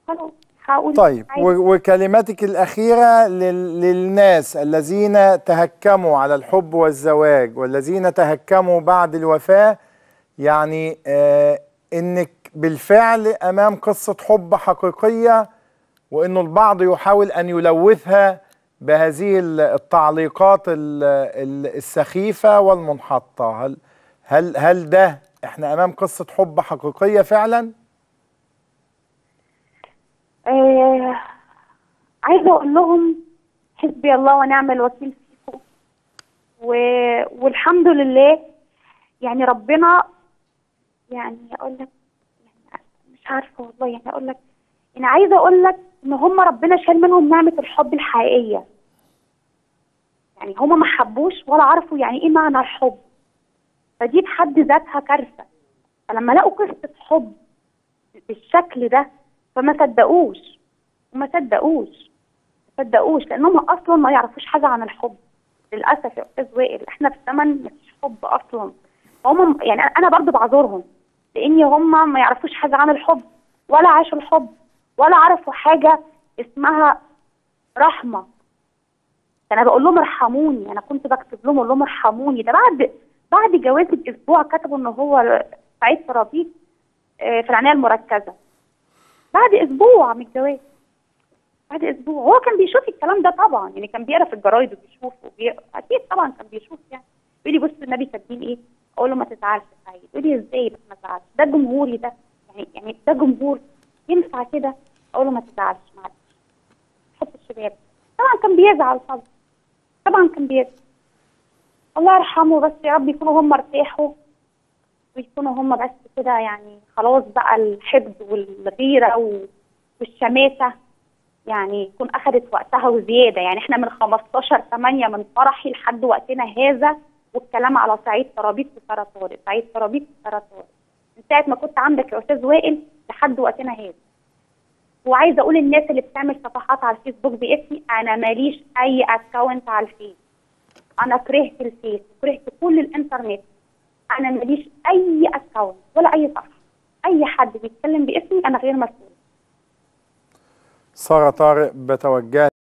خلاص هقول طيب عادي. و- وكلماتك الأخيرة لل- للناس الذين تهكموا على الحب والزواج والذين تهكموا بعد الوفاة يعني آه إنك بالفعل أمام قصة حب حقيقية وإنه البعض يحاول أن يلوثها بهذه ال- التعليقات ال- ال- السخيفة والمنحطة هل هل هل ده احنا أمام قصة حب حقيقية فعلا؟ آه عايزه اقول لهم حسبي الله ونعم الوكيل فيكم و... والحمد لله يعني ربنا يعني اقول لك يعني مش عارفه والله يعني اقول لك انا عايزه اقول لك ان هم ربنا شال منهم نعمه الحب الحقيقيه يعني هم ما حبوش ولا عرفوا يعني ايه معنى الحب فدي بحد ذاتها كارثه فلما لقوا قصه حب بالشكل ده فما صدقوش وما صدقوش ما صدقوش لانهم اصلا ما يعرفوش حاجه عن الحب للاسف يا استاذ وائل احنا في زمن مفيش حب اصلا هم يعني انا برضو بعذرهم لان هم ما يعرفوش حاجه عن الحب ولا عاشوا الحب ولا عرفوا حاجه اسمها رحمه انا بقول لهم ارحموني انا كنت بكتب لهم اقول لهم ارحموني ده بعد بعد جوازي باسبوع كتبوا ان هو سعيد ترابيك آه، في العنايه المركزه بعد اسبوع من الجواز بعد اسبوع هو كان بيشوف الكلام ده طبعا يعني كان بيقرا في الجرايد وبيشوف وبي... اكيد طبعا كان بيشوف يعني يقول لي بص النبي كاتبين ايه اقول له ما تزعلش يا سعيد يقول لي ازاي بس ما تزعلش ده جمهوري ده يعني يعني ده جمهور ينفع كده اقول له ما تزعلش معلش حب الشباب طبعا كان بيزعل طبعا طبعا كان بيزعل الله يرحمه بس يا رب يكونوا هم ارتاحوا ويكونوا هم بس كده يعني خلاص بقى الحقد والغيرة و- والشماتة يعني يكون أخدت وقتها وزيادة يعني احنا من 15 8 من فرحي لحد وقتنا هذا والكلام على سعيد ترابيك وسارة طارق سعيد ترابيك وسارة طارق من ساعة ما كنت عندك يا أستاذ وائل لحد وقتنا هذا وعايزة أقول الناس اللي بتعمل صفحات على الفيسبوك باسمي أنا ماليش أي أكونت على الفيس أنا كرهت الفيس كرهت كل الإنترنت انا ماليش اي اكونت ولا اي صفحه اي حد بيتكلم باسمي انا غير مسؤول سارة طارق بتوجه